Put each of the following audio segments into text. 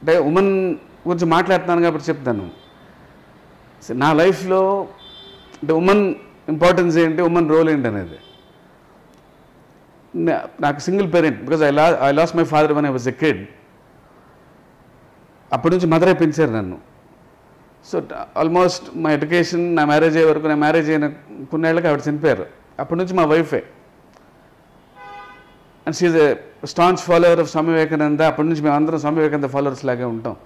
అంటే ఉమెన్ గురించి మాట్లాడుతున్నాను కాబట్టి చెప్తాను సే- నా లైఫ్లో అంటే ఉమెన్ ఇంపార్టెన్స్ ఏంటి ఉమెన్ రోల్ ఏంటి అనేది నా- నాకు సింగిల్ పేరెంట్ బికాజ్ ఐ లా I lost my father when I was a kid అప్పటి నుంచి మదరే పెంచారు నన్ను సో ఆల్మోస్ట్ మా ఎడ్యుకేషన్ నా మ్యారేజ్ అయ్యే వరకు నా మ్యారేజ్ అయిన కొన్నేళ్ళకి ఆవిడ చనిపోయారు అప్పటి నుంచి మా వైఫే and she's a staunch follower of Swami Vivekananda అప్పటి నుంచి మేము అందరం స్వామి వివేకానంద ఫాలోవర్స్ లాగే ఉంటాం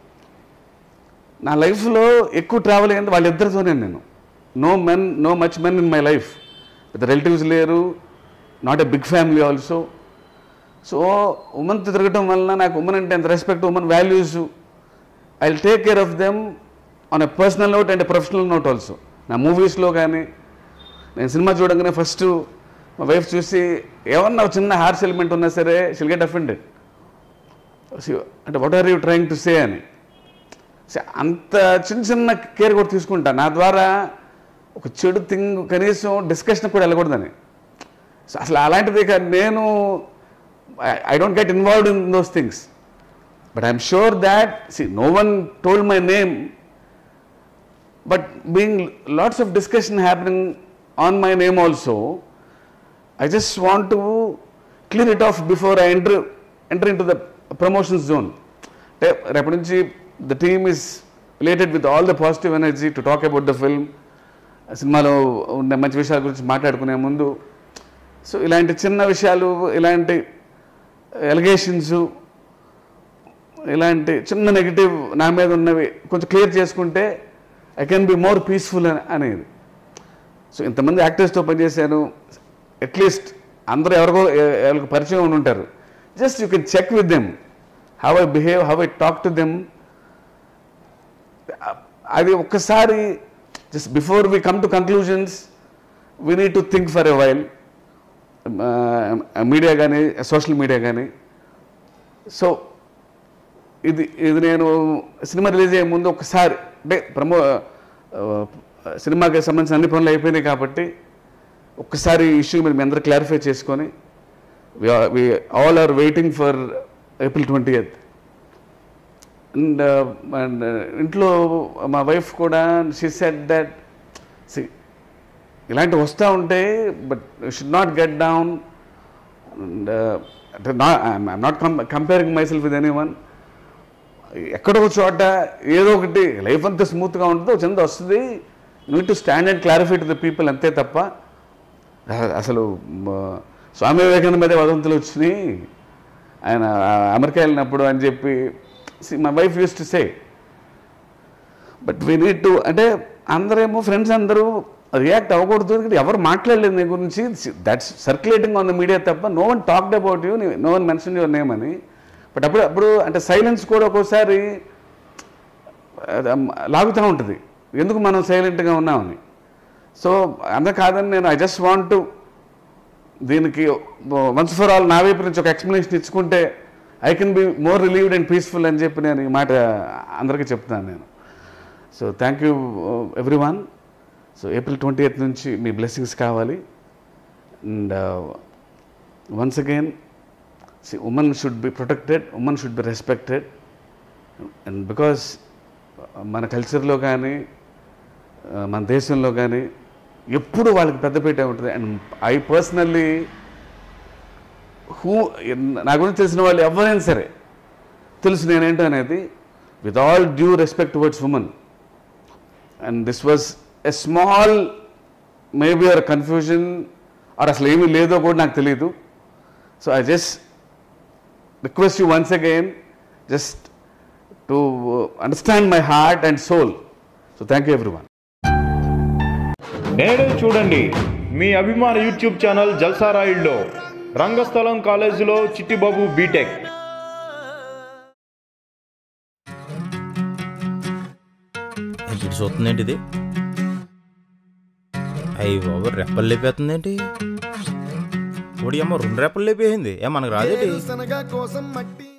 నా లైఫ్లో ఎక్కువ ట్రావెల్ అయ్యింది వాళ్ళిద్దరితోనే నేను no men no much men in my life పెద్ద రిలేటివ్స్ లేరు not a big family also so ఉమెన్తో తిరగటం వలన నాకు ఉమెన్ అంటే ఎంత respect women values I take care of them on a personal note and professional note also నా మూవీస్లో కానీ నేను సినిమా చూడగానే ఫస్ట్ మా వైఫ్ చూసి ఏమన్నా ఒక చిన్న హార్స్ ఎలిమెంట్ ఉన్నా సరే షిల్ గెట్ అఫెండెడ్ అంటే what are you trying to say అని So, అంత చిన్న చిన్న కేర్ కూడా తీసుకుంటా నా ద్వారా ఒక చెడు థింగ్ కనీసం డిస్కషన్ కూడా వెళ్ళకూడదని సో అసలు అలాంటిది ఇక నేను I don't get involved in those things but I'm sure that see no one told my name but being lots of discussion happening on my name also I just want to clear it off before I enter enter into the promotions zone అంటే రేపటి నుంచి the team is related with all the positive energy to talk about the film సినిమాలో ఉన్న మంచి విషయాల గురించి మాట్లాడుకునే ముందు సో ఇలాంటి చిన్న విషయాలు ఇలాంటి ఎలిగేషన్స్ ఇలాంటి చిన్న నెగిటివ్ నా మీద ఉన్నవి కొంచెం క్లియర్ చేసుకుంటే I can be more peaceful అనేది సో ఇంతమంది యాక్టర్స్తో పనిచేశాను అట్లీస్ట్ అందరూ ఎవరికో ఎ- ఎవరికి పరిచయం ఉండి ఉంటారు just you can check with them how I behave how I talk to them అది ఒక్కసారి just before we come to conclusions we need to think for a while media కానీ సోషల్ మీడియా కానీ సో ఇది ఇది నేను cinema release అయ్యే ముందు ఒకసారి అంటే ప్రమో ఆ, సినిమాకి సంబంధించిన అన్ని పనులు అయిపోయినాయి కాబట్టి ఒక్కసారి ఇష్యూ మీరు మీ అందరూ క్లారిఫై చేసుకొని we all are waiting for April twenty eighth and and ఇంట్లో మా వైఫ్ కూడా షీ సెట్ దట్ సి ఇలాంటివి వస్తూ ఉంటే but should not get down and అంటే నా I'm not comparing myself with anyone ఎక్కడో ఒక చోట ఏదో ఒకటి లైఫ్ అంతా స్మూత్గా ఉంటుంది ఒక చిన్నది వస్తుంది need to stand and clarify to the people అంతే తప్ప అ- అసలు మ, స్వామి వివేకానంద మీదే వదంతులు వచ్చినాయి ఆయన ఆ, అమెరికా వెళ్ళినప్పుడు అని చెప్పి my wife use to say but we need to అంటే అందరేమో ఫ్రెండ్స్ అందరూ రియాక్ట్ అవ్వకూడదు ఎందుకంటే ఎవరు మాట్లాడలేదు నీ గురించి that's circulating on the media తప్ప no one talked about you no one mention your name అని బట్ అప్పుడు అప్పుడు అంటే సైలెన్స్ కూడా ఒక్కోసారి అది, అమ్, లాగుతూ ఉంటుంది ఎందుకు మనం సైలెంట్గా ఉన్నామని సో అంత కాదని నేను ఐ జస్ట్ వాంట్ టు దీనికి వన్స్ ఫర్ ఆల్ నా వైపు నుంచి ఒక ఎక్స్ప్లెనేషన్ ఇచ్చుకుంటే I can be more relieved and peaceful అని చెప్పి నేను ఈ మాట అందరికీ చెప్తాను నేను so thank you every one so April twenty eighth నుంచి మీ బ్లెస్సింగ్స్ కావాలి and once again see women should be protected women should be respected and because మన కల్చర్లో కానీ మన దేశంలో కానీ ఎప్పుడు వాళ్ళకి పెద్దపీట ఉంటుంది అండ్ ఐ పర్సనల్లీ హూ నా గురించి తెలిసిన వాళ్ళు ఎవరైనా సరే తెలుసు నేనేంటో అనేది with all due respect towards women and this was a small maybe or confusion or అసలు ఏమీ లేదో కూడా నాకు తెలియదు so I just request you once again just to understand my heart and soul so thank you every one నేడే చూడండి మీ అభిమాన YouTube channel జల్సారాయిల్లో రంగస్థలం కాలేజీలో చిట్టిబాబు బీటెక్ ఇటు చూస్తుందేంటి ఇది అయ్యి బాబు రెప్పలు లేపేస్తుందేంటి ఓడి అమ్మ రెండు రెప్పలు లేపేసింది ఏ మనకు రాదేటి వేరుశనగ కోసం మట్టి